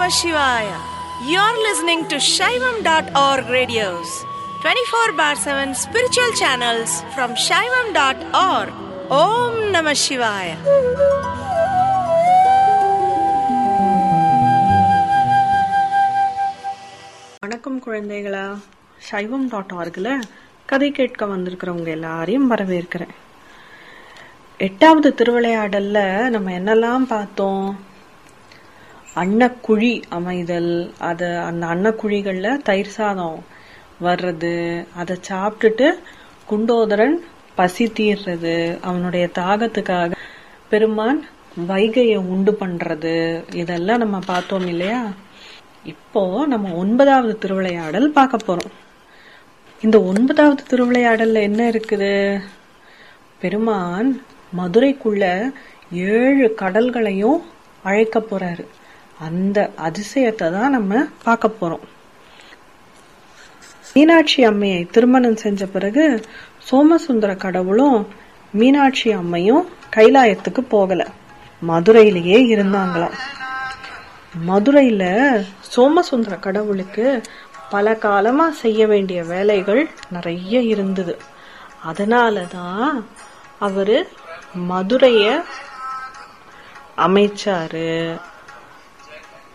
Namah Shivaya. You're listening to Shaivam.org radios, 24 bar 7 spiritual channels from Shaivam.org. Om Namah Shivaya. வணக்கம் குழந்தைகளா சைவம் dot ஆர்கில் கதை கேட்க வந்திருக்கிறவங்க எல்லாரையும் வரவேற்கிறேன் எட்டாவது திருவிளையாடல்ல நம்ம என்னெல்லாம் பார்த்தோம் அன்னக்குழி அமைதல் அது அந்த அன்னக்குழிகள்ல தயிர் சாதம் வர்றது அதை சாப்பிட்டுட்டு குண்டோதரன் பசி தீர்றது அவனுடைய தாகத்துக்காக பெருமான் வைகையை உண்டு பண்றது இதெல்லாம் நம்ம பார்த்தோம் இல்லையா இப்போ நம்ம ஒன்பதாவது திருவிளையாடல் பார்க்க போறோம் இந்த ஒன்பதாவது திருவிளையாடல்ல என்ன இருக்குது பெருமான் மதுரைக்குள்ள ஏழு கடல்களையும் அழைக்க போறாரு அந்த அதிசயத்தை தான் நம்ம பார்க்க போறோம் மீனாட்சி அம்மையை திருமணம் செஞ்ச பிறகு சோமசுந்தர கடவுளும் மீனாட்சி அம்மையும் கைலாயத்துக்கு போகல மதுரையிலேயே இருந்தாங்களாம் மதுரையில சோமசுந்தர கடவுளுக்கு பல காலமா செய்ய வேண்டிய வேலைகள் நிறைய இருந்தது அதனாலதான் அவரு மதுரைய அமைச்சாரு